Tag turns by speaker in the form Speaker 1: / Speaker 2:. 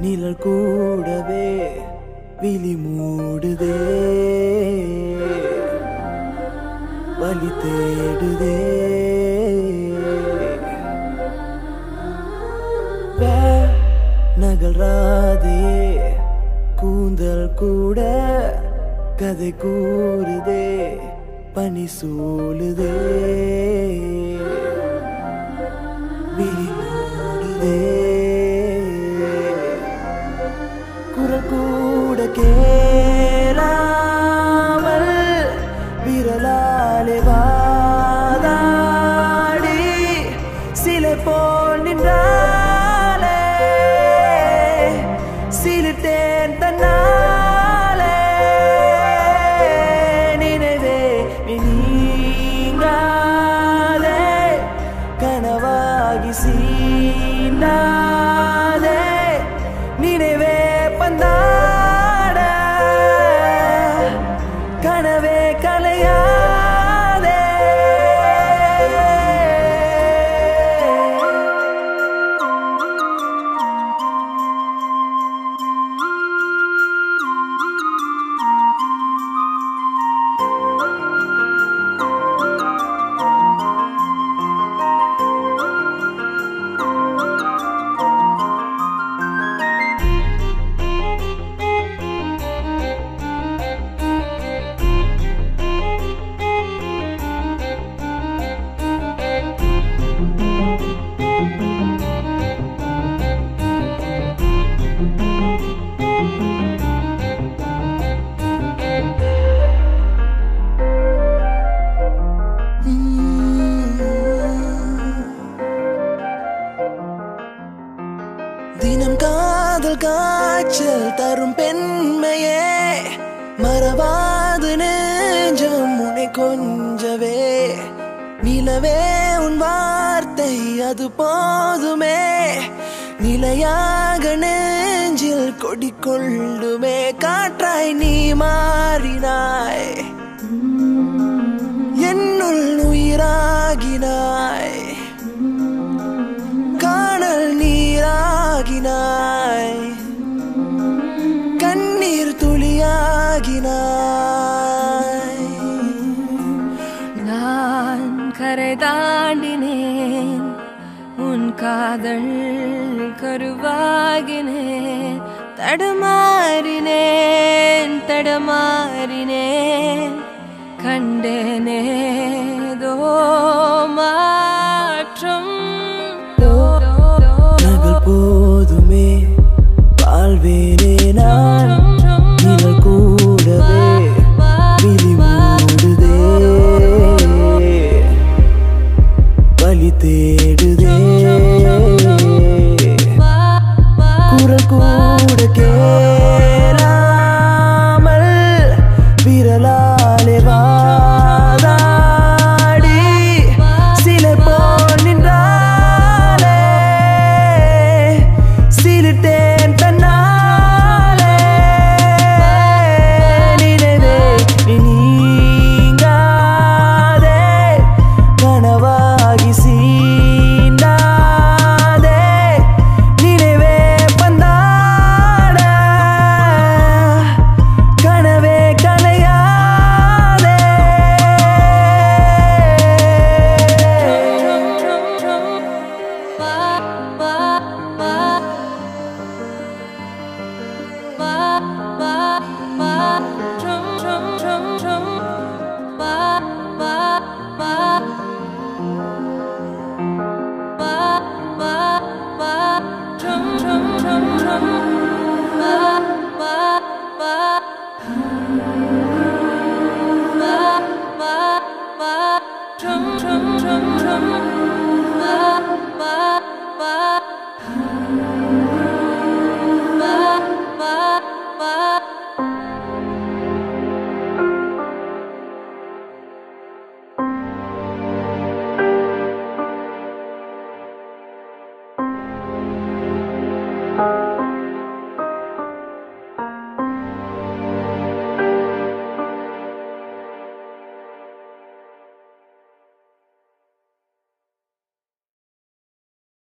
Speaker 1: நிழல் கூடவே விழி மூடுதே வழி தேடுதே வா, நகராதே கூந்தல் கூட கதை கூறுதே பனி சூழுதே விழி மூடுதே குரல் கூட கேளாமல் விரலாலே வாதாடி சிலை போல் நின்றாலே சிலிர்த்தேன் தன்னாலே நினைவே நீ நீங்காதே கனவாகி சீண்டாதே நினைவே பந்தாட கனவே கலையாதே தினம் காதல் காய்ச்சல் தரும் பெண்மையே மறவாது நெஞ்சம் உன்னை கொஞ்சவே நிலவே உன் வார்த்தை அது போதுமே நிலையாக நெஞ்சில் கொடிக்கொள்ளுமே காற்றாய் நீ மாறினாய் என்னுள் உயிராகினாய் காணல் நீராகினாய் கண்ணீர் துளியாகினாய்
Speaker 2: நான் கரை தாண்டினேன் உன் காதல் கருவாகினேன் தடுமாறினேன் தடுமாறினேன் கண்டேனேதோ மாற்றம்
Speaker 1: நகல் போதுமே வாழ்வேனே நான் நிழல் கூடவே விழி மூடுதே வழி தேடுதே குரல் கூட கேளாமல் விரலாலே வாதாடி சிலை போல் நின்றாலே சிலிர்த்தேன் தன்னாலே நினைவே நீ நீங்காதே கனவாகி சீண்டாதே நினைவே பந்தாட கனவே கலையாதே
Speaker 2: Trum, trum, trum, trum, trum.